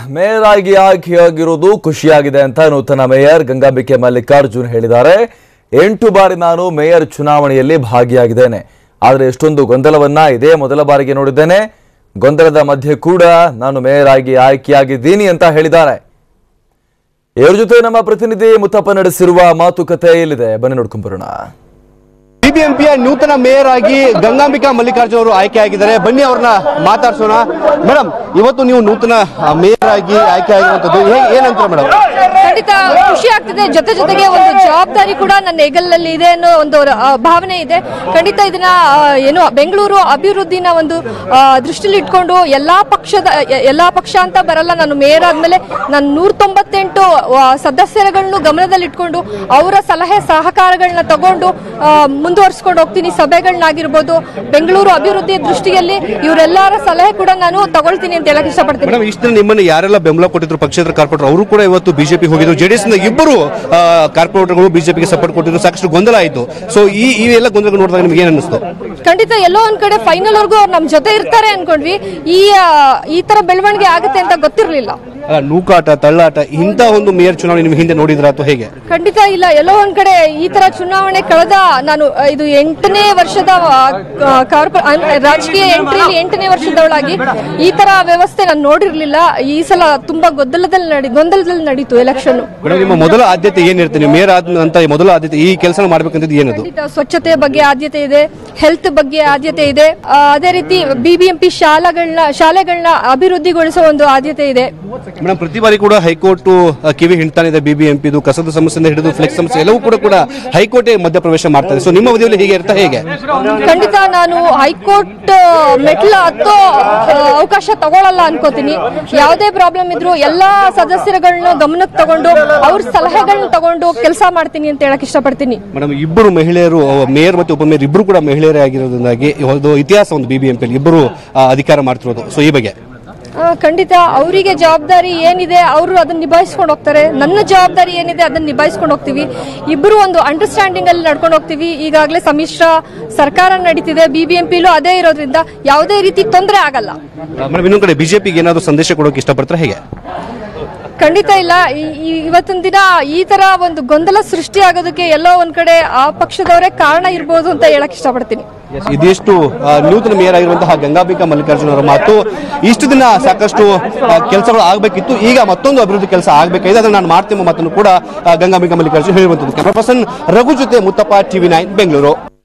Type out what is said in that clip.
mayor ಆಗಿ ಆಯ್ಕೆಯಾಗಿರೋದು ಖುಷಿಯಾಗಿದೆ ಅಂತ ನೂತನ ಮೇಯರ್ ಗಂಗಾಂಬಿಕೆ ಮಲ್ಲಿಕಾರ್ಜುನ್ ಹೇಳಿದ್ದಾರೆ ಎಂಟು ಬಾರಿ ನಾನು ಮೇಯರ್ ಚುನಾವಣೆಯಲ್ಲಿ ಭಾಗಿಯಾಗಿದ್ದೇನೆ ಆದರೆ ಎಷ್ಟೊಂದು ಗೊಂದಲವನ್ನ ಇದೇ ಮೊದಲ ಬಾರಿಗೆ ನೋಡಿದ್ದೇನೆ ಗೊಂದಲದ ಮಧ್ಯೆ ಕೂಡ ನಾನು ಮೇಯರ್ ಆಗಿ ಆಯ್ಕೆಯಾಗಿದ್ದೀನಿ ಅಂತ ಹೇಳಿದ್ದಾರೆ ಇವ್ರ ಜೊತೆ ನಮ್ಮ ಪ್ರತಿನಿಧಿ ಮುತ್ತಪ್ಪ ನಡೆಸಿರುವ ಮಾತುಕತೆ ಇಲ್ಲಿದೆ ಬನ್ನಿ ನೋಡ್ಕೊಂಡ್ ಬರೋಣ ಬಿಬಿಎಂಪಿಯ ನೂತನ ಮೇಯರ್ ಆಗಿ ಗಂಗಾಂಬಿಕಾ ಮಲ್ಲಿಕಾರ್ಜುನ್ ಅವರು ಆಯ್ಕೆ ಆಗಿದ್ದಾರೆ ಬನ್ನಿ ಅವ್ರನ್ನ ಮಾತಾಡ್ಸೋಣ ಮೇಡಮ್ ಇವತ್ತು ನೀವು ನೂತನ ಆ, ಮೇಯರ್ ಆಗಿ ಆಯ್ಕೆ ಆಗಿರುವಂತದ್ದು ಹೇಗೆ ಏನಂತಾರೆ ಮೇಡಮ್ ಖಂಡಿತ ಖುಷಿ ಆಗ್ತಿದೆ ಜೊತೆ ಜೊತೆಗೆ ಒಂದು ಜವಾಬ್ದಾರಿ ಕೂಡ ನನ್ನ ಹೆಗಲಲ್ಲಿ ಇದೆ ಅನ್ನೋ ಒಂದು ಆ, ಭಾವನೆ ಇದೆ ಖಂಡಿತ ಇದನ್ನ ಆ, ಏನು ಬೆಂಗಳೂರು ಅಭಿವೃದ್ಧಿನ ಒಂದು ಆ, ದೃಷ್ಟಿಲಿ ಇಟ್ಕೊಂಡು ಎಲ್ಲಾ ಪಕ್ಷದ ಎ- ಎಲ್ಲಾ ಪಕ್ಷ ಅಂತ ಬರಲ್ಲ ನಾನು ಮೇಯರ್ ಆದ್ಮೇಲೆ ನಾನು ನೂರ ತೊಂಬತ್ತೆಂಟು ಆ, ಸದಸ್ಯರುಗಳನ್ನು ಗಮನದಲ್ಲಿ ಇಟ್ಕೊಂಡು ಅವರ ಸಲಹೆ ಸಹಕಾರಗಳನ್ನ ತಗೊಂಡು ಆ, ಮುಂದುವರ್ಸ್ಕೊಂಡು ಹೋಗ್ತೀನಿ ಸಭೆಗಳನ್ನಾಗಿರ್ಬೋದು ಬೆಂಗಳೂರು ಅಭಿವೃದ್ಧಿ ದೃಷ್ಟಿಯಲ್ಲಿ ಇವರೆಲ್ಲರ ಸಲಹೆ ಕೂಡ ನಾನು ತಗೊಳ್ತೀನಿ ಅಂತ ಹೇಳಕ್ ಇಷ್ಟಪಡ್ತೀನಿ ಮೇಡಮ್ ಇಷ್ಟು ನಿಮ್ಮನ್ನು ಯಾರೆಲ್ಲ ಬೆಂಬಲ ಕೊಟ್ಟಿದ್ರು ಪಕ್ಷೇತರ ಕಾರ್ಪೊರೇಟರ್ ಅವರು ಕೂಡ ಇವತ್ತು ಬಿಜೆಪಿ ಹೋಗಿದ್ರು ಜೆಡಿಎಸ್ ನ ಇಬ್ಬರು ಕಾರ್ಪೊರೇಟರ್ಗಳು ಬಿಜೆಪಿಗೆ ಸಪೋರ್ಟ್ ಕೊಟ್ಟಿದ್ರು ಸಾಕಷ್ಟು ಗೊಂದಲ ಆಯಿತು ಸೊ ಈ ಈ ಎಲ್ಲ ಗೊಂದಲ ನೋಡಿದಾಗ ನಿಮ್ಗೆ ಏನು ಅನ್ನಿಸ್ತು ಖಂಡಿತ ಎಲ್ಲೋ ಒಂದ್ ಕಡೆ ಫೈನಲ್ ವರ್ಗು ಅವ್ರು ನಮ್ ಜೊತೆ ಇರ್ತಾರೆ ಅನ್ಕೊಂಡ್ವಿ ಈ ಆ, ಈ ತರ ಬೆಳವಣಿಗೆ ಆಗುತ್ತೆ ಅಂತ ಗೊತ್ತಿರ್ಲಿಲ್ಲ ಅಲ್ಲ, ನೂಕಾಟ ತಳ್ಳಾಟ ಇಂಥ ಒಂದು ಮೇಯರ್ ಚುನಾವಣೆ ನಿಮ್ಗೆ ಹಿಂದೆ ನೋಡಿದ್ರ ಅಥವಾ ಹೇಗೆ ಖಂಡಿತ ಇಲ್ಲ ಎಲ್ಲೋ ಒಂದ್ ಕಡೆ ಈ ತರ ಚುನಾವಣೆ ಕಳೆದ ನಾನು ಆ, ಇದು ಎಂಟನೇ ವರ್ಷದ ಆ, ಕಾರ್ಪೊ ಅನ್- ರಾಜಕೀಯ ಎಂಟ್ರಿಲಿ ಎಂಟನೇ ವರ್ಷದವಳಾಗಿ ಈ ತರ ವ್ಯವಸ್ಥೆ ನಾನು ನೋಡಿರ್ಲಿಲ್ಲ ಈ ಸಲ ತುಂಬಾ ಗೊಂದಲದಲ್ಲಿ ನಡಿ ಗೊಂದಲದಲ್ಲಿ ನಡೀತು ಎಲೆಕ್ಷನ್ ಮೇಡಮ್ ನಿಮ್ಮ ಮೊದಲ ಆದ್ಯತೆ ಏನಿರುತ್ತೆ ನೀವು ಮೇಯರ್ ಆದ ನಂತರ ಮೊದಲ ಆದ್ಯತೆ ಈ ಕೆಲಸ ಮಾಡ್ಬೇಕಂತದ್ದು ಏನದು ಖಂಡಿತ ಸ್ವಚ್ಛತೆ ಬಗ್ಗೆ ಆದ್ಯತೆ ಇದೆ ಹೆಲ್ತ್ ಬಗ್ಗೆ ಆದ್ಯತೆ ಇದೆ ಆ, ಅದೇ ರೀತಿ ಬಿಬಿಎಂಪಿ ಶಾಲೆಗಳನ್ನ ಶಾಲೆಗಳನ್ನ ಅಭಿವೃದ್ಧಿಗೊಳಿಸೋ ಒಂದು ಆದ್ಯತೆ ಇದೆ ಮೇಡಮ್ ಪ್ರತಿ ಬಾರಿ ಕೂಡ ಹೈಕೋರ್ಟ್ ಆ, ಕಿವಿ ಹಿಂಡ್ತಾನೆ ಇದೆ ಬಿಬಿಎಂಪಿ ಇದು ಕಸದ ಸಮಸ್ಯೆಯಿಂದ ಹಿಡಿದು ಫ್ಲೆಕ್ಸ್ ಸಮಸ್ಯೆ ಎಲ್ಲವೂ ಕೂಡ ಕೂಡ ಹೈಕೋರ್ಟ್ ಮಧ್ಯಪ್ರವೇಶ ಮಾಡ್ತಾರೆ ಸೊ ನಿಮ್ಮ ಅವಧಿಯಲ್ಲಿ ಹೀಗೆ ಇರ್ತಾ ಹೇಗೆ ಖಂಡಿತ ನಾನು ಹೈಕೋರ್ಟ್ ಮೆಟ್ಲ ಹತ್ತೋ ಆ, ಅವಕಾಶ ತಗೊಳಲ್ಲ ಅನ್ಕೋತೀನಿ ಯಾವುದೇ ಪ್ರಾಬ್ಲಮ್ ಇದ್ರು ಎಲ್ಲಾ ಸದಸ್ಯರುಗಳನ್ನ ಗಮನಕ್ಕೆ ತಗೊಂಡು ಅವ್ರ ಸಲಹೆಗಳನ್ನ ತಗೊಂಡು ಕೆಲಸ ಮಾಡ್ತೀನಿ ಅಂತ ಹೇಳಕ್ ಇಷ್ಟಪಡ್ತೀನಿ ಮೇಡಮ್ ಇಬ್ಬರು ಮಹಿಳೆಯರು ಅವ ಮೇಯರ್ ಮತ್ತು ಉಪಮೇಯರ್ ಇಬ್ಬರು ಕೂಡ ಮಹಿಳೆಯರೇ ಆಗಿರೋದ್ರಿಂದಾಗಿ ಒಂದು ಇತಿಹಾಸ ಒಂದು ಬಿಬಿಎಂಪಿ ಇಬ್ಬರು ಆ, ಅಧಿಕಾರ ಮಾಡ್ತಿರೋದು ಸೊ ಈ ಬಗ್ಗೆ ಆ, ಖಂಡಿತ ಅವರಿಗೆ ಜವಾಬ್ದಾರಿ ಏನಿದೆ ಅವರು ಅದನ್ನ ನಿಭಾಯಿಸ್ಕೊಂಡು ಹೋಗ್ತಾರೆ ನನ್ನ ಜವಾಬ್ದಾರಿ ಏನಿದೆ ಅದನ್ನ ನಿಭಾಯಿಸ್ಕೊಂಡು ಹೋಗ್ತೀವಿ ಇಬ್ಬರು ಒಂದು ಅಂಡರ್ಸ್ಟ್ಯಾಂಡಿಂಗ್ ಅಲ್ಲಿ ನಡ್ಕೊಂಡು ಹೋಗ್ತೀವಿ ಈಗಾಗಲೇ ಸಮ್ಮಿಶ್ರ ಸರ್ಕಾರ ನಡೀತಿದೆ ಬಿಬಿಎಂಪಿಲೂ ಅದೇ ಇರೋದ್ರಿಂದ ಯಾವುದೇ ರೀತಿ ತೊಂದರೆ ಆಗಲ್ಲ ಮೇಡಮ್ ಇನ್ನೊಂದು ಕಡೆ ಬಿಜೆಪಿಗೆ ಏನಾದ್ರು ಸಂದೇಶ ಕೊಡೋಕೆ ಇಷ್ಟಪಡ್ತಾರೆ ಹೇಗೆ ಖಂಡಿತ ಇಲ್ಲ ಈ- ಈ- ಇವತ್ತಿನ ದಿನ ಈ ತರ ಒಂದು ಗೊಂದಲ ಸೃಷ್ಟಿ ಆಗೋದಕ್ಕೆ ಎಲ್ಲೋ ಒಂದ್ ಕಡೆ ಆ ಪಕ್ಷದವರೇ ಕಾರಣ ಇರ್ಬೋದು ಅಂತ ಹೇಳಕ್ ಇಷ್ಟಪಡ್ತೀನಿ ಇದಿಷ್ಟು ಆ, ನೂತನ ಮೇಯರ್ ಆಗಿರುವಂತಹ ಗಂಗಾಂಬಿಕಾ ಮಲ್ಲಿಕಾರ್ಜುನ ಅವರ ಮಾತು ಇಷ್ಟು ದಿನ ಸಾಕಷ್ಟು ಕೆಲಸಗಳು ಆಗಬೇಕಿತ್ತು ಈಗ ಮತ್ತೊಂದು ಅಭಿವೃದ್ಧಿ ಕೆಲಸ ಆಗಬೇಕಾಗಿದೆ ಅದನ್ನು ನಾನು ಮಾಡ್ತೇನೆ ಮಾತನ್ನು ಕೂಡ ಆ, ಗಂಗಾಂಬಿಕಾ ಮಲ್ಲಿಕಾರ್ಜುನ್ ಹೇಳಿರುವಂತದ್ದು ಕ್ಯಾಮರಾ ಪರ್ಸನ್ ರಘು ಜೊತೆ ಮುತ್ತಪ್ಪ ಟಿವಿ ನೈನ್ ಬೆಂಗಳೂರು